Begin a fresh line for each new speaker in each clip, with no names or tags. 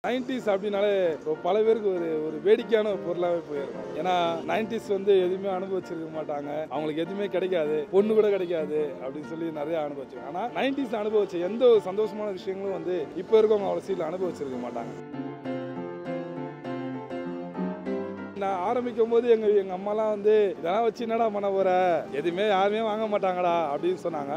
nineties அப்படின்னாலே இப்போ பல பேருக்கு ஒரு ஒரு வேடிக்கையான ஒரு பொருளாகவே போயிருக்கும் ஏன்னா நைன்டிஸ் வந்து எதுவுமே அனுபவிச்சிருக்க மாட்டாங்க அவங்களுக்கு எதுவுமே கிடைக்காது பொண்ணு கூட கிடைக்காது அப்படின்னு சொல்லி நிறைய அனுபவிச்சிருக்காங்க ஆனால் நைன்டிஸ் அனுபவிச்ச எந்த ஒரு சந்தோஷமான விஷயங்களும் வந்து இப்போ இருக்கவங்க அவ்வளோ சீட்டில் அனுபவிச்சிருக்க மாட்டாங்க நான் ஆரம்பிக்கும் போது எங்க எங்க அம்மாலாம் வந்து இதெல்லாம் வச்சு என்னடா பண்ண போற எதுவுமே யாருமே வாங்க மாட்டாங்கடா அப்படின்னு சொன்னாங்க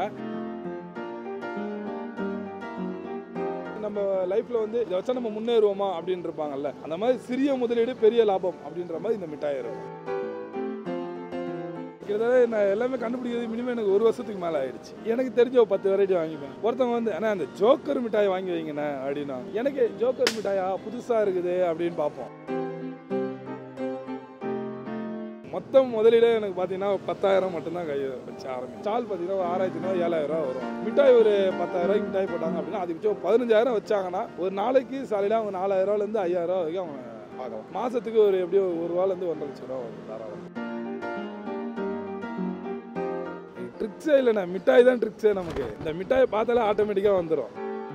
நம்ம லைஃப்ல வந்து இதை வச்சா நம்ம முன்னேறுவோமா அப்படின்னு இருப்பாங்கல்ல அந்த மாதிரி சிறிய முதலீடு பெரிய லாபம் அப்படின்ற மாதிரி இந்த மிட்டாய் இருக்கும் கிட்டத்தட்ட நான் எல்லாமே கண்டுபிடிக்கிறது மினிமம் எனக்கு ஒரு வருஷத்துக்கு மேலே ஆயிடுச்சு எனக்கு தெரிஞ்ச ஒரு பத்து வெரைட்டி வாங்கிப்பேன் ஒருத்தவங்க வந்து அண்ணா அந்த ஜோக்கர் மிட்டாய் வாங்கி வைங்கண்ணே அப்படின்னா எனக்கு ஜோக்கர் மிட்டாயா புதுசாக இருக்குது அப்படின்னு பார்ப்போம் மொத்தம் முதலீடே எனக்கு பார்த்தீங்கன்னா பத்தாயிரம் மட்டும்தான் கை வச்சு ஆரம்பிச்சு ஸ்டால் பார்த்தீங்கன்னா ஒரு ஆறாயிரத்தி ரூபா ஏழாயிரம் ரூபா வரும் மிட்டாய் ஒரு பத்தாயிரம் ரூபாய்க்கு மிட்டாய் போட்டாங்க அப்படின்னா அதுக்கு வச்சு ஒரு பதினஞ்சாயிரம் வச்சாங்கன்னா ஒரு நாளைக்கு சாலையில் அவங்க நாலாயிரம் ரூபாலேருந்து ஐயாயிரம் ரூபா வரைக்கும் அவங்க பார்க்கலாம் மாதத்துக்கு ஒரு எப்படியும் ஒரு ரூபாலேருந்து ஒன்றரை லட்சம் ரூபா வரும் தாராளம் ட்ரிக்ஸே இல்லைண்ணா மிட்டாய் தான் ட்ரிக்ஸே நமக்கு இந்த மிட்டாயை பார்த்தாலே ஆட்டோமேட்டிக்காக வந்துடும்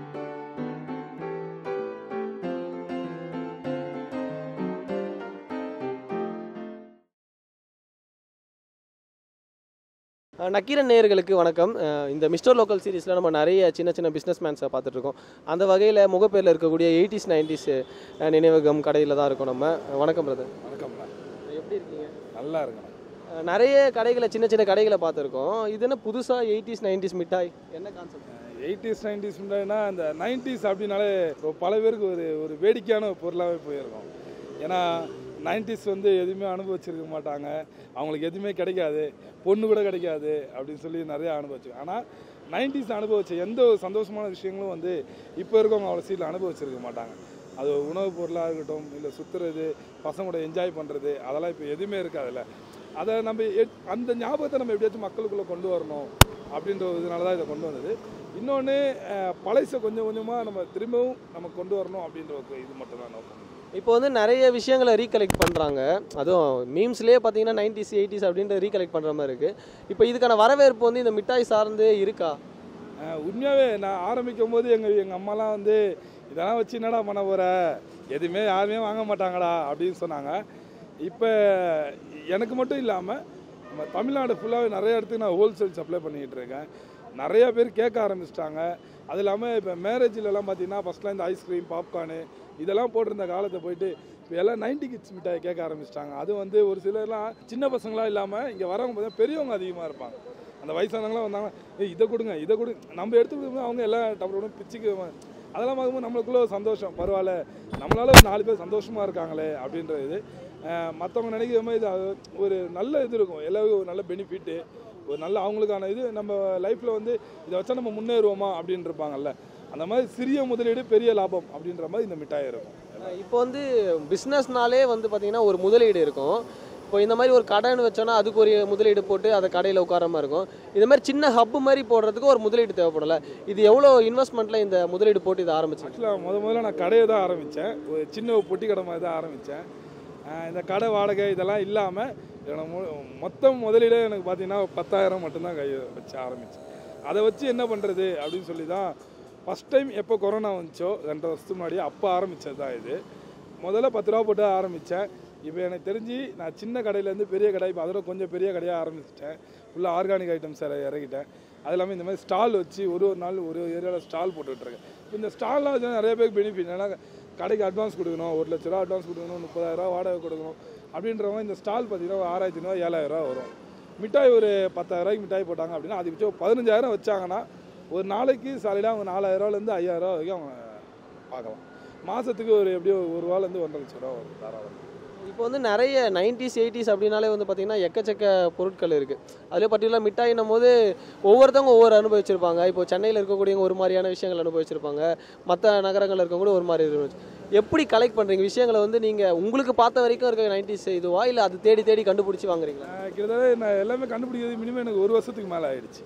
அஹ் நக்கீரன் நேயர்களுக்கு வணக்கம் அஹ் இந்த மிஸ்டர் லோக்கல் சீரிஸில் நம்ம நிறைய சின்ன சின்ன பிஸ்னஸ் மேன்ஸை பார்த்துட்ருக்கோம் அந்த வகையில் முகப்பேரில் இருக்கக்கூடிய எயிட்டிஸ் நைன்டிஸ் நினைவகம் கடையில் தான் இருக்கோம் நம்ம அஹ் வணக்கம் பிரதர்
வணக்கம்ண்ணா
எப்படி இருக்கீங்க
நல்லா இருக்குண்ணா
அஹ் நிறைய கடைகளை சின்ன சின்ன கடைகளை பார்த்துருக்கோம் இது என்ன புதுசாக எயிட்டிஸ் நைன்டிஸ் மிட்டாய் என்ன கான்செப்ட்
எயிட்டிஸ் நைன்டிஸ் முன்னாடினா அந்த நைன்டிஸ் அப்படின்னாலே இப்போ பல பேருக்கு ஒரு ஒரு வேடிக்கையான ஒரு பொருளாகவே போயிருக்கும் ஏன்னா நைன்டிஸ் வந்து எதுவுமே அனுபவிச்சிருக்க மாட்டாங்க அவங்களுக்கு எதுவுமே கிடைக்காது பொண்ணு கூட கிடைக்காது அப்படின்னு சொல்லி நிறைய அனுபவிச்சு ஆனால் நைன்டிஸ் அனுபவிச்ச எந்த ஒரு சந்தோஷமான விஷயங்களும் வந்து இப்போ இருக்கவங்க அவ்வளோ சீட்டில் அனுபவிச்சிருக்க மாட்டாங்க அது ஒரு உணவுப் பொருளாக இருக்கட்டும் இல்லை சுற்றுறது பசங்களோட என்ஜாய் பண்ணுறது அதெல்லாம் இப்போ எதுவுமே இருக்காதுல்ல அதை நம்ம எட்- அந்த ஞாபகத்தை நம்ம எப்படியாச்சும் மக்களுக்குள்ளே கொண்டு வரணும் அப்படின்ற ஒரு இதனால தான் இதை கொண்டு வந்தது இன்னொன்று பழசை கொஞ்சம் கொஞ்சமாக நம்ம திரும்பவும் நம்ம கொண்டு வரணும் அப்படின்ற ஒரு இது மட்டும் தான் நோக்கம்
இப்போ வந்து நிறைய விஷயங்களை ரீகலெக்ட் பண்ணுறாங்க அதுவும் மீம்ஸ்லேயே பார்த்தீங்கன்னா நைன்டிஸ் எயிட்டிஸ் அப்படின்ற ரீகலெக்ட் பண்ணுற மாதிரி இருக்குது இப்போ இதுக்கான வரவேற்பு வந்து இந்த மிட்டாய் சார்ந்து இருக்கா
அஹ் உண்மையாகவே நான் ஆரம்பிக்கும் போது எங்கள் எங்கள் அம்மாலாம் வந்து இதெல்லாம் வச்சு என்னடா பண்ண போகிற எதுவுமே யாருமே வாங்க மாட்டாங்கடா அப்படின்னு சொன்னாங்க இப்போ எனக்கு மட்டும் இல்லாமல் நம்ம தமிழ்நாடு ஃபுல்லாகவே நிறைய இடத்துக்கு நான் ஹோல்சேல் சப்ளை பண்ணிக்கிட்டு இருக்கேன் நிறைய பேர் கேட்க ஆரம்பிச்சிட்டாங்க அது இல்லாமல் இப்போ மேரேஜ்லலாம் பார்த்தீங்கன்னா ஃபஸ்ட்லாம் இந்த ஐஸ்கிரீம் பாப்கார்னு இதெல்லாம் போட்டிருந்த காலத்தை போயிட்டு இப்போ எல்லாம் நைன்டி கிட்ஸ் மிட்டாய் கேட்க ஆரம்பிச்சிட்டாங்க அது வந்து ஒரு சிலர்லாம் சின்ன பசங்களாம் இல்லாமல் இங்கே வரவங்க பார்த்தீங்கன்னா பெரியவங்க அதிகமாக இருப்பாங்க அந்த வயசானவங்களாம் வந்தாங்க ஏய் இதை கொடுங்க இதை கொடு நம்ம எடுத்து கொடுக்கும்போது அவங்க எல்லாம் டப்பு பிச்சுக்கு அதெல்லாம் பார்க்கும்போது நம்மளுக்குள்ள ஒரு சந்தோஷம் பரவாயில்ல நம்மளால ஒரு நாலு பேர் சந்தோஷமா இருக்காங்களே அப்படின்ற இது மற்றவங்க நினைக்கிற மாதிரி இது அது ஒரு நல்ல இது இருக்கும் எல்லாருக்கும் ஒரு நல்ல பெனிஃபிட்டு ஒரு நல்ல அவங்களுக்கான இது நம்ம லைஃப்பில் வந்து இதை வச்சா நம்ம முன்னேறுவோமா அப்படின்னு இருப்பாங்கல்ல அந்த மாதிரி சிறிய முதலீடு பெரிய லாபம் அப்படின்ற மாதிரி இந்த மிட்டாய் இருக்கும்
இப்போ வந்து பிஸ்னஸ்னாலே வந்து பார்த்தீங்கன்னா ஒரு முதலீடு இருக்கும் இப்போ இந்த மாதிரி ஒரு கடைன்னு வச்சோன்னா அதுக்கு ஒரு முதலீடு போட்டு அதை கடையில் உட்கார மாதிரி இருக்கும் இந்த மாதிரி சின்ன ஹப்பு மாதிரி போடுறதுக்கு ஒரு முதலீடு தேவைப்படல இது எவ்வளோ இன்வெஸ்ட்மெண்ட்டில் இந்த முதலீடு போட்டு இதை ஆரம்பிச்சு
ஆக்சுவலாக முத முதல்ல நான் கடையை தான் ஆரம்பித்தேன் ஒரு சின்ன ஒரு பொட்டி கடை மாதிரி தான் ஆரம்பித்தேன் இந்த கடை வாடகை இதெல்லாம் இல்லாமல் எனக்கு மு- மொத்தம் முதலீடே எனக்கு பார்த்தீங்கன்னா ஒரு பத்தாயிரம் மட்டும்தான் கை வச்சு ஆரம்பித்தேன் அதை வச்சு என்ன பண்ணுறது அப்படின்னு சொல்லி தான் ஃபஸ்ட் டைம் எப்போ கொரோனா வந்துச்சோ ரெண்டரை வருஷத்துக்கு முன்னாடி அப்போ ஆரம்பித்தது தான் இது முதல்ல பத்து ரூபா போட்டு ஆரம்பித்தேன் இப்போ எனக்கு தெரிஞ்சு நான் சின்ன கடையிலேருந்து பெரிய கடை இப்போ அதோட கொஞ்சம் பெரிய கடையாக ஆரம்பிச்சிட்டேன் ஃபுல்லாக ஆர்கானிக் ஐட்டம்ஸ் இறக்கிட்டேன் அது இல்லாமல் இந்த மாதிரி ஸ்டால் வச்சு ஒரு ஒரு நாள் ஒரு ஒரு ஏரியாவில் ஸ்டால் போட்டுட்ருக்கேன் இப்போ இந்த ஸ்டால்லாம் வச்சு நிறைய பேருக்கு பெனிஃபிட் ஏன்னா கடைக்கு அட்வான்ஸ் கொடுக்கணும் ஒரு லட்ச ரூபா அட்வான்ஸ் கொடுக்கணும் முப்பதாயிரரூவா வாடகை கொடுக்கணும் அப்படின்றவங்க இந்த ஸ்டால் பார்த்தீங்கன்னா ஒரு ஆறாயிரத்தி ரூபா ஏழாயிரரூவா வரும் மிட்டாய் ஒரு பத்தாயிரரூவாய்க்கு மிட்டாய் போட்டாங்க அப்படின்னா அதுக்கு வச்சு ஒரு பதினஞ்சாயிரம் வச்சாங்கன்னா ஒரு நாளைக்கு சாலையில் அவங்க நாலாயிரரூவாலேருந்து ஐயாயிரரூவா வரைக்கும் அவங்க பார்க்கலாம் மாதத்துக்கு ஒரு எப்படியும் ஒரு ரூபாலேருந்து ஒன்றரை லட்ச ரூபா வரும் தாராளம்
இப்போ வந்து நிறைய நைன்டிஸ் எயிட்டிஸ் அப்படின்னாலே வந்து பார்த்தீங்கன்னா எக்கச்சக்க பொருட்கள் இருக்குது அதில் பர்டிகுலர் மிட்டாயின்னும் போது ஒவ்வொருத்தவங்க ஒவ்வொரு அனுபவிச்சிருப்பாங்க இப்போ சென்னையில் இருக்கக்கூடியவங்க ஒரு மாதிரியான விஷயங்கள் அனுபவிச்சிருப்பாங்க மற்ற நகரங்களில் இருக்கவங்க ஒரு மாதிரி அனுபவிச்சு எப்படி கலெக்ட் பண்ணுறீங்க விஷயங்களை வந்து நீங்கள் உங்களுக்கு பார்த்த வரைக்கும் இருக்க நைன்டிஸ் இதுவா இல்லை அது தேடி தேடி கண்டுபிடிச்சி வாங்குறீங்களா
ஆஹ் கிட்டத்தட்ட நான் எல்லாமே கண்டுபிடிக்கிறது மினிமம் எனக்கு ஒரு வருஷத்துக்கு மேலே ஆயிடுச்சு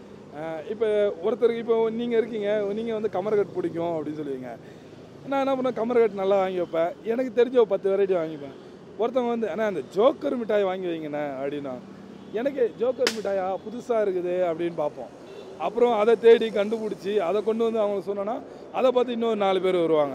இப்போ ஒருத்தருக்கு இப்போ நீங்கள் இருக்கீங்க நீங்கள் வந்து கமர்கட் பிடிக்கும் அப்படின்னு சொல்லுவீங்க நான் என்ன பண்ணேன் கமர்கட் நல்லா வாங்கி வைப்பேன் எனக்கு தெரிஞ்ச ஒரு பத்து வெரைட்டி வாங்கிப்பேன் ஒருத்தவங்க வந்து அண்ணா அந்த ஜோக்கர் மிட்டாய் வாங்கி வைங்கண்ணே அப்படின்னா எனக்கு ஜோக்கர் மிட்டாயா புதுசாக இருக்குது அப்படின்னு பார்ப்போம் அப்புறம் அதை தேடி கண்டுபிடிச்சி அதை கொண்டு வந்து அவங்களுக்கு சொன்னோன்னா அதை பார்த்து இன்னொரு நாலு பேர் வருவாங்க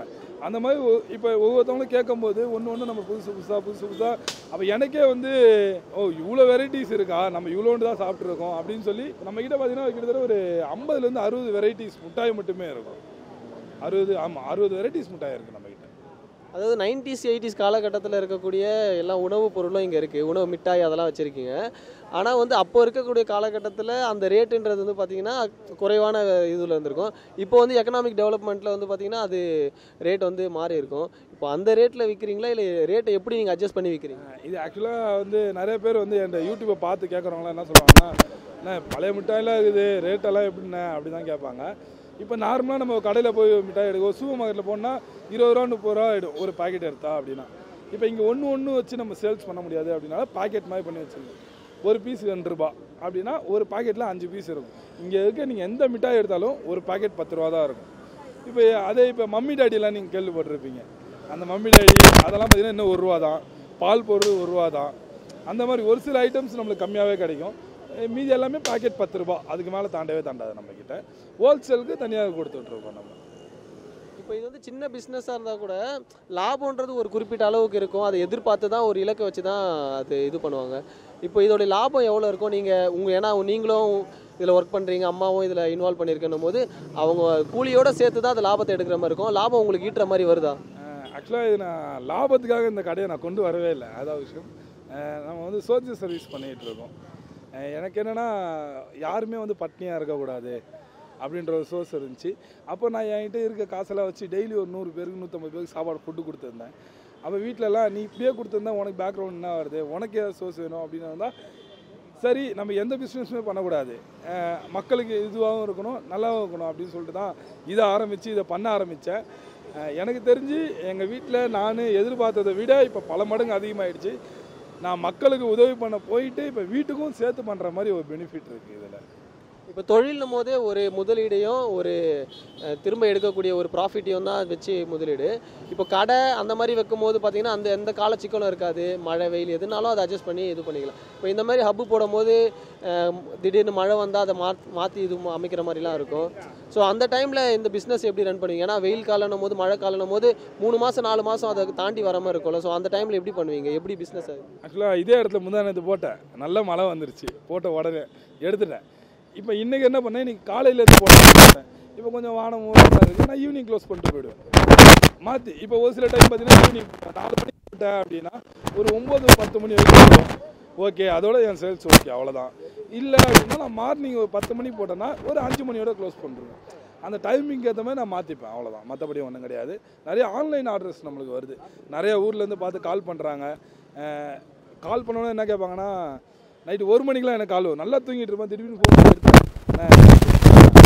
அந்த மாதிரி ஒ- இப்போ ஒவ்வொருத்தவங்களும் கேட்கும்போது ஒன்று ஒன்று நம்ம புதுசு புதுசாக புதுசு புதுசாக அப்போ எனக்கே வந்து ஓ இவ்வளோ வெரைட்டிஸ் இருக்கா நம்ம இவ்வளோண்டு தான் சாப்பிட்ருக்கோம் அப்படின்னு சொல்லி நம்ம கிட்ட பார்த்தீங்கன்னா கிட்டத்தட்ட ஒரு ஐம்பதுலேருந்து அறுபது வெரைட்டிஸ் மிட்டாய் மட்டுமே இருக்கும் அறுபது ஆமாம் அறுபது வெரைட்டிஸ் மிட்டாய் இருக்குது நம்ம கிட்ட
அதாவது நைன்டிஸ் எயிட்டிஸ் காலகட்டத்தில் இருக்கக்கூடிய எல்லா உணவுப் பொருளும் இங்கே இருக்குது உணவு மிட்டாய் அதெல்லாம் வச்சுருக்கீங்க ஆனால் வந்து அப்போ இருக்கக்கூடிய காலகட்டத்தில் அந்த ரேட்டுன்றது வந்து பார்த்தீங்கன்னா குறைவான இதில் இருந்திருக்கும் இப்போ வந்து எக்கனாமிக் டெவலப்மெண்ட்டில் வந்து பார்த்தீங்கன்னா அது ரேட் வந்து மாறி இருக்கும் இப்போ அந்த ரேட்டில் விற்கிறீங்களா இல்லை ரேட்டை எப்படி நீங்கள் அட்ஜஸ்ட் பண்ணி விற்கிறீங்க
இது ஆக்சுவலாக வந்து நிறைய பேர் வந்து என் யூடியூப்பை பார்த்து கேட்குறவங்களாம் என்ன சொல்லுவாங்கன்னா என்ன பழைய மிட்டாயெல்லாம் இருக்குது ரேட்டெல்லாம் எப்படிண்ணே அப்படி தான் கேட்பாங்க இப்போ நார்மலாக நம்ம கடையில் போய் மிட்டாய் எடுக்கும் சூப்பர் மார்க்கெட்டில் போனால் இருபது ரூபா முப்பது ரூபா ஆகிடும் ஒரு பாக்கெட் எடுத்தா அப்படின்னா இப்போ இங்கே ஒன்று ஒன்று வச்சு நம்ம சேல்ஸ் பண்ண முடியாது அப்படின்னால பாக்கெட் மாதிரி பண்ணி வச்சிருக்கோம் ஒரு பீஸ் ரெண்டு ரூபா அப்படின்னா ஒரு பாக்கெட்டில் அஞ்சு பீஸ் இருக்கும் இங்கே இருக்க நீங்கள் எந்த மிட்டாய் எடுத்தாலும் ஒரு பாக்கெட் பத்து ரூபா தான் இருக்கும் இப்போ அதே இப்போ மம்மி டாடிலாம் நீங்கள் கேள்விப்பட்டிருப்பீங்க அந்த மம்மி டாடி அதெல்லாம் பார்த்தீங்கன்னா இன்னும் ஒரு ரூபா தான் பால் பொருள் ஒரு ரூபா தான் அந்த மாதிரி ஒரு சில ஐட்டம்ஸ் நம்மளுக்கு கம்மியாகவே கிடைக்கும் அஹ் மீதி எல்லாமே பாக்கெட் பத்து ரூபா அதுக்கு மேலே தாண்டவே தாண்டாது நம்ம கிட்ட ஹோல்சேலுக்கு தனியாக கொடுத்துட்ருக்கோம் நம்ம
இப்போ இது வந்து சின்ன பிஸ்னஸாக இருந்தால் கூட லாபம்ன்றது ஒரு குறிப்பிட்ட அளவுக்கு இருக்கும் அதை எதிர்பார்த்து தான் ஒரு இலக்கை வச்சு தான் அது இது பண்ணுவாங்க இப்போ இதோடைய லாபம் எவ்வளோ இருக்கும் நீங்கள் உங்கள் ஏன்னா நீங்களும் இதில் ஒர்க் பண்ணுறீங்க அம்மாவும் இதில் இன்வால்வ் பண்ணியிருக்கணும் போது அவங்க கூலியோட சேர்த்து தான் அந்த லாபத்தை எடுக்கிற மாதிரி இருக்கும் லாபம் உங்களுக்கு ஈட்டுற மாதிரி வருதா
ஆக்சுவலாக இது நான் லாபத்துக்காக இந்த கடையை நான் கொண்டு வரவே இல்லை அதான் விஷயம் அஹ் நம்ம வந்து சோசியல் சர்வீஸ் பண்ணிகிட்டு இருக்கோம் அஹ் எனக்கு என்னென்னா யாருமே வந்து பட்னியாக இருக்கக்கூடாது அப்படின்ற ஒரு சோர்ஸ் இருந்துச்சு அப்போ நான் என்கிட்ட இருக்க காசெல்லாம் வச்சு டெய்லி ஒரு நூறு பேருக்கு நூற்றம்பது பேருக்கு சாப்பாடு ஃபுட்டு கொடுத்துருந்தேன் அப்போ வீட்டிலலாம் நீ இப்படியே கொடுத்துருந்தா உனக்கு பேக்ரவுண்ட் என்ன வருது உனக்கு ஏதாவது சோர்ஸ் வேணும் அப்படின்னு வந்தால் சரி நம்ம எந்த பிஸ்னஸுமே பண்ணக்கூடாது அஹ் மக்களுக்கு இதுவாகவும் இருக்கணும் நல்லாவும் இருக்கணும் அப்படின்னு சொல்லிட்டு தான் இதை ஆரம்பித்து இதை பண்ண ஆரம்பித்தேன் எனக்கு தெரிஞ்சு எங்கள் வீட்டில் நான் எதிர்பார்த்ததை விட இப்போ பல மடங்கு அதிகமாகிடுச்சு நான் மக்களுக்கு உதவி பண்ண போயிட்டு இப்போ வீட்டுக்கும் சேர்த்து பண்ணுற மாதிரி ஒரு பெனிஃபிட் இருக்குது இதில்
இப்போ தொழில்னும் போதே ஒரு முதலீடையும் ஒரு அஹ், திரும்ப எடுக்கக்கூடிய ஒரு ப்ராஃபிட்டையும் தான் வச்சு முதலீடு இப்போ கடை அந்த மாதிரி வைக்கும் போது பார்த்தீங்கன்னா அந்த எந்த கால சிக்கலும் இருக்காது மழை வெயில் எதுனாலும் அதை அட்ஜஸ்ட் பண்ணி இது பண்ணிக்கலாம் இப்போ இந்த மாதிரி ஹப்பு போடும்போது அஹ், திடீர்னு மழை வந்தால் அதை மாத் மாற்றி இது அமைக்கிற மாதிரிலாம் இருக்கும் ஸோ அந்த டைமில் இந்த பிஸ்னஸ் எப்படி ரன் பண்ணுவீங்க ஏன்னா வெயில் காலனும் போது மழை காலனும் போது மூணு மாதம் நாலு மாதம் அதை தாண்டி வர மாதிரி இருக்கும்ல ஸோ அந்த டைமில் எப்படி பண்ணுவீங்க எப்படி பிஸ்னஸ் அது
ஆக்சுவலாக இதே இடத்துல முந்தா நேற்று போட்டேன் நல்ல மழை வந்துருச்சு போட்ட உடனே எடுத்துட்டேன் இப்போ இன்றைக்கி என்ன பண்ணேன் இன்னைக்கு காலையில இருந்து போட்டேன் இப்போ கொஞ்சம் வானம் மூலமாக இருக்குது நான் ஈவினிங் க்ளோஸ் பண்ணிட்டு போயிடுவேன் மாற்றி இப்போ ஒரு சில டைம் பார்த்தீங்கன்னா ஈவினிங் நாலு மணிக்கு போட்டேன் அப்படின்னா ஒரு ஒம்பது பத்து மணி வரைக்கும் வரும் ஓகே அதோட என் சேல்ஸ் ஓகே அவ்வளோதான் இல்லை அப்படின்னா நான் மார்னிங் ஒரு பத்து மணிக்கு போட்டேன்னா ஒரு அஞ்சு மணியோட க்ளோஸ் பண்ணிருவேன் அந்த டைமிங்க்கு ஏற்ற மாதிரி நான் மாற்றிப்பேன் அவ்வளோதான் மற்றபடி ஒன்றும் கிடையாது நிறைய ஆன்லைன் ஆர்டர்ஸ் நம்மளுக்கு வருது நிறைய ஊர்லேருந்து பார்த்து கால் பண்ணுறாங்க கால் பண்ணோன்னே என்ன கேட்பாங்கன்னா நைட்டு ஒரு மணிக்கெலாம் எனக்கு கால் வரும் நல்லா தூங்கிட்டு இருப்பேன் திடீர்னு ஃபோன் எடுத்து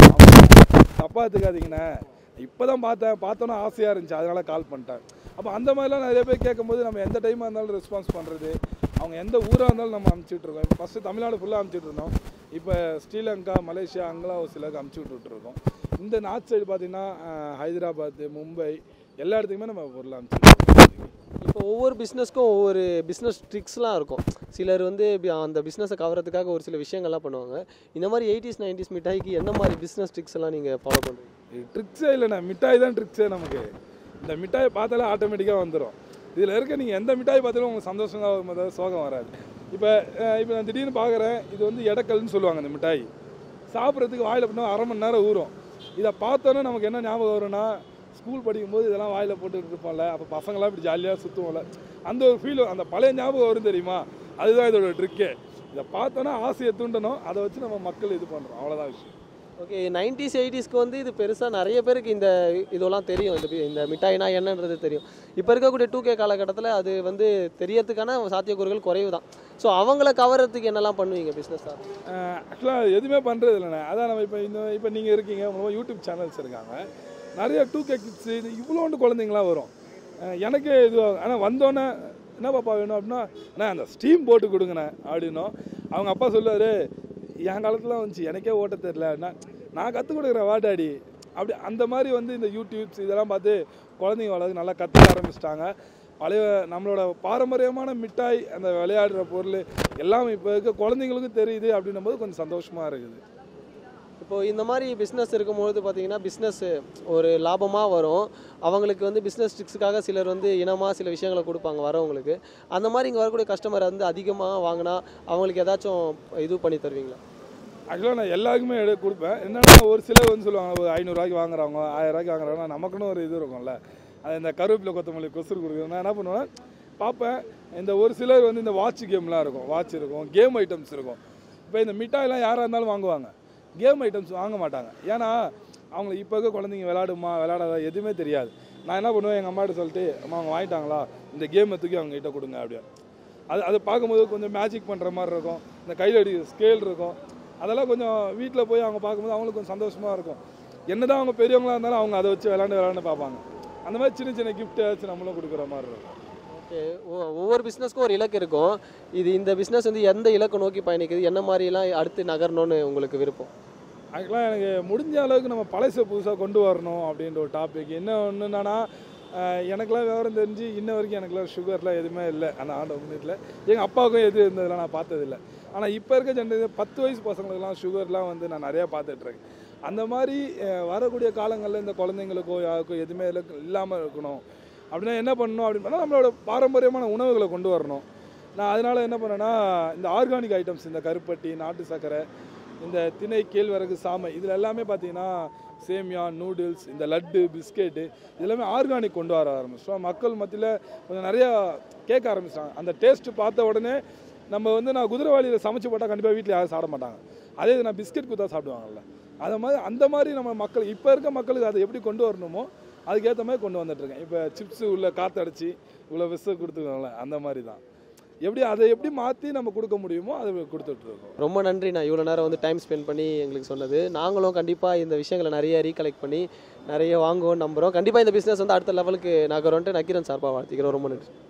தப்பாக எடுத்துக்காதீங்கண்ணே இப்போ தான் பார்த்தேன் பார்த்தோன்னே ஆசையாக இருந்துச்சு அதனால கால் பண்ணிட்டேன் அப்போ அந்த மாதிரிலாம் நிறைய பேர் கேட்கும்போது நம்ம எந்த டைமாக இருந்தாலும் ரெஸ்பான்ஸ் பண்ணுறது அவங்க எந்த ஊராக இருந்தாலும் நம்ம அனுப்பிச்சிட்டு இருக்கோம் இப்போ ஃபஸ்ட்டு தமிழ்நாடு ஃபுல்லாக அனுப்பிச்சிட்டு இருந்தோம் இப்போ ஸ்ரீலங்கா மலேசியா அங்கெல்லாம் ஒரு சிலருக்கு அனுப்பிச்சி விட்டுருக்கோம் இந்த நார்த் சைடு பார்த்தீங்கன்னா அஹ், ஹைதராபாத் மும்பை எல்லா இடத்துக்குமே நம்ம பொருள் அனுப்பிச்சிட்டு
இப்போ ஒவ்வொரு பிஸ்னஸ்க்கும் ஒவ்வொரு பிஸ்னஸ் ட்ரிக்ஸ்லாம் இருக்கும் சிலர் வந்து இப்படி அந்த பிஸ்னஸை கவரத்துக்காக ஒரு சில விஷயங்கள்லாம் பண்ணுவாங்க இந்த மாதிரி எயிட்டிஸ் நைன்டிஸ் மிட்டாய்க்கு என்ன மாதிரி பிஸ்னஸ் ட்ரிக்ஸ் எல்லாம் நீங்கள் ஃபாலோ பண்ணுறீங்க
ட்ரிக்ஸே இல்லைண்ணே மிட்டாய் தான் ட்ரிக்ஸே நமக்கு இந்த மிட்டாயை பார்த்தாலே ஆட்டோமேட்டிக்காக வந்துடும் இதில் இருக்க நீங்கள் எந்த மிட்டாய் பார்த்தாலும் உங்களுக்கு சந்தோஷம் தான் வரும் தவிர சோகம் வராது இப்போ இப்போ நான் திடீர்னு பார்க்குறேன் இது வந்து எடக்கல்னு சொல்லுவாங்க இந்த மிட்டாய் சாப்பிட்றதுக்கு வாயில் பண்ணால் அரை மணி நேரம் ஊறும் இதை பார்த்தோன்னே நமக்கு என்ன ஞாபகம் வரும்னா ஸ்கூல் படிக்கும்போது இதெல்லாம் வாயில் போட்டுட்டு இருப்போம்ல அப்போ பசங்களாம் இப்படி ஜாலியாக சுற்றுவோம்ல அந்த ஒரு ஃபீல் அந்த பழைய ஞாபகம் வரும் தெரியுமா அதுதான் இதோட ட்ரிக்கே இதை பார்த்தோன்னா ஆசையை தூண்டணும் அதை வச்சு நம்ம மக்கள் இது பண்ணுறோம் அவ்வளோதான் விஷயம்
ஓகே நைன்டிஸ் எயிட்டிஸ்க்கு வந்து இது பெருசாக நிறைய பேருக்கு இந்த இதெல்லாம் தெரியும் இந்த பி- இந்த மிட்டாய்னா என்னன்றது தெரியும் இப்போ இருக்கக்கூடிய டூ கே காலகட்டத்தில் அது வந்து தெரியறதுக்கான சாத்தியக்கூறுகள் குறைவு தான் ஸோ அவங்கள கவரத்துக்கு என்னெல்லாம் பண்ணுவீங்க பிஸ்னஸ் தான்
ஆக்சுவலாக எதுவுமே பண்ணுறது இல்லைண்ணே அதான் நம்ம இப்போ இந்த இப்போ நீங்கள் இருக்கீங்க உங்க யூடியூப் சேனல்ஸ் இருக்காங்க நிறைய டூ கே கிட்ஸு இது இவ்வளோண்டு குழந்தைங்களாம் வரும் அஹ் எனக்கே இது ஆனால் வந்தோன்னே என்ன பாப்பா வேணும் அப்படின்னா அண்ணா அந்த ஸ்டீம் போட்டு கொடுங்கண்ணே அப்படின்னும் அவங்க அப்பா சொல்லுவார் என் காலத்தில் வந்துச்சு எனக்கே ஓட்ட தெரில அப்படின்னா நான் கற்றுக் கொடுக்குறேன் வாடாடி அப்படி அந்த மாதிரி வந்து இந்த யூடியூப்ஸ் இதெல்லாம் பார்த்து குழந்தைங்க வளர்ந்து நல்லா கற்றுக்க ஆரம்பிச்சிட்டாங்க பழைய நம்மளோட பாரம்பரியமான மிட்டாய் அந்த விளையாடுற பொருள் எல்லாம் இப்போ இருக்க குழந்தைங்களுக்கும் தெரியுது அப்படின்னும் போது கொஞ்சம் சந்தோஷமாக இருக்குது
இப்போ இந்த மாதிரி பிஸ்னஸ் இருக்கும்போது பார்த்தீங்கன்னா பிஸ்னஸ் ஒரு லாபமாக வரும் அவங்களுக்கு வந்து பிஸ்னஸ் ட்ரிக்ஸுக்காக சிலர் வந்து இனமாக சில விஷயங்களை கொடுப்பாங்க வரவங்களுக்கு அந்த மாதிரி இங்கே வரக்கூடிய கஸ்டமர் வந்து அதிகமாக வாங்கினா அவங்களுக்கு ஏதாச்சும் இது பண்ணி தருவீங்களா
ஆக்சுவலாக நான் எல்லாருக்குமே எடு கொடுப்பேன் என்னன்னா ஒரு சிலர் வந்து சொல்லுவாங்க ஒரு ஐநூறுரூவாய்க்கு வாங்குறவங்க ஆயிரம் ரூபாய்க்கு வாங்குறவங்க நமக்குன்னு ஒரு இது இருக்கும்ல அது இந்த கருவேப்பிலை கொத்தமல்லி கொசுறு கொடுக்குறது நான் என்ன பண்ணுவேன் பார்ப்பேன் இந்த ஒரு சிலர் வந்து இந்த வாட்ச் கேம்லாம் இருக்கும் வாட்ச் இருக்கும் கேம் ஐட்டம்ஸ் இருக்கும் இப்போ இந்த மிட்டாயெல்லாம் யாராக இருந்தாலும் வாங்குவாங்க கேம் ஐட்டம்ஸ் வாங்க மாட்டாங்க ஏன்னா அவங்க இப்போ இருக்க குழந்தைங்க விளையாடுமா விளையாடாத எதுவுமே தெரியாது நான் என்ன பண்ணுவேன் எங்கள் அம்மாட்ட சொல்லிட்டு அம்மா அவங்க வாங்கிட்டாங்களா இந்த கேமை தூக்கி அவங்க கிட்ட கொடுங்க அப்படியே அது அது பார்க்கும்போது கொஞ்சம் மேஜிக் பண்ணுற மாதிரி இருக்கும் இந்த கையில் அடி ஸ்கேல் இருக்கும் அதெல்லாம் கொஞ்சம் வீட்டில் போய் அவங்க பார்க்கும்போது அவங்களுக்கு கொஞ்சம் சந்தோஷமாக இருக்கும் என்னதான் அவங்க பெரியவங்களா இருந்தாலும் அவங்க அதை வச்சு விளாண்டு விளாண்டு பார்ப்பாங்க அந்த மாதிரி சின்ன சின்ன gift ஏதாச்சும் நம்மளும் கொடுக்குற மாதிரி இருக்கும்
ஓகே ஒவ்வொரு பிஸ்னஸ்க்கும் ஒரு இலக்கு இருக்கும் இது இந்த பிஸ்னஸ் வந்து எந்த இலக்கை நோக்கி பயணிக்குது என்ன மாதிரிலாம் அடுத்து நகரணும்னு உங்களுக்கு விருப்பம்
அதுக்கெல்லாம் எனக்கு முடிஞ்ச அளவுக்கு நம்ம பழசை புதுசாக கொண்டு வரணும் அப்படின்ற ஒரு டாபிக் என்ன ஒன்று என்னன்னா அஹ், எனக்கெல்லாம் விவரம் தெரிஞ்சு இன்ன வரைக்கும் எனக்குலாம் சுகர்லாம் எதுவுமே இல்லை அந்த ஆண்டு முன்னேற்றில் எங்கள் அப்பாவுக்கும் எது இருந்ததெல்லாம் நான் பார்த்ததில்ல ஆனால் இப்போ இருக்க ஜென்ரேஷன் பத்து வயசு பசங்களுக்குலாம் சுகர்லாம் வந்து நான் நிறையா பார்த்துட்ருக்கேன் அந்த மாதிரி அஹ், வரக்கூடிய காலங்களில் இந்த குழந்தைங்களுக்கோ யாருக்கோ எதுவுமே இல்லாமல் இருக்கணும் அப்படின்னா என்ன பண்ணணும் அப்படின்னு பண்ணால் நம்மளோட பாரம்பரியமான உணவுகளை கொண்டு வரணும் நான் அதனால என்ன பண்ணேன்னா இந்த ஆர்கானிக் ஐட்டம்ஸ் இந்த கருப்பட்டி நாட்டு சர்க்கரை இந்த திணை கேழ்வரகு சாமை இதில் எல்லாமே பார்த்தீங்கன்னா சேமியா நூடுல்ஸ் இந்த லட்டு பிஸ்கெட்டு இதெல்லாமே ஆர்கானிக் கொண்டு வர ஆரம்பிச்சிட்டோம் மக்கள் மத்தியில் கொஞ்சம் நிறையா கேட்க ஆரம்பிச்சிட்டாங்க அந்த டேஸ்ட் பார்த்த உடனே நம்ம வந்து நான் குதிரைவாளியில் சமைச்சு போட்டால் கண்டிப்பாக வீட்டில் யாரும் சாப்பிட மாட்டாங்க அதே இது நான் பிஸ்கெட் கொடுத்தா சாப்பிடுவாங்கல்ல அதை மாதிரி அந்த மாதிரி நம்ம மக்கள் இப்போ இருக்க மக்களுக்கு அதை எப்படி கொண்டு வரணுமோ அதுக்கேற்ற மாதிரி கொண்டு வந்துட்டுருக்கேன் இப்போ சிப்ஸு உள்ள காற்றடிச்சு இவ்வளோ விச கொடுத்துருக்கோம்ல அந்த மாதிரி தான் எப்படி அதை எப்படி மாற்றி நம்ம கொடுக்க முடியுமோ அதை கொடுத்துட்ருக்கோம்
ரொம்ப நன்றி நான் இவ்வளோ நேரம் வந்து டைம் ஸ்பெண்ட் பண்ணி எங்களுக்கு சொன்னது நாங்களும் கண்டிப்பாக இந்த விஷயங்களை நிறைய ரீகலெக்ட் பண்ணி நிறைய வாங்குவோம் நம்புகிறோம் கண்டிப்பாக இந்த பிஸ்னஸ் வந்து அடுத்த லெவலுக்கு நகரோன்ட்டு நக்கீரன் சார்பாக வாழ்த்திக்கிறோம் ரொம்ப நன்றி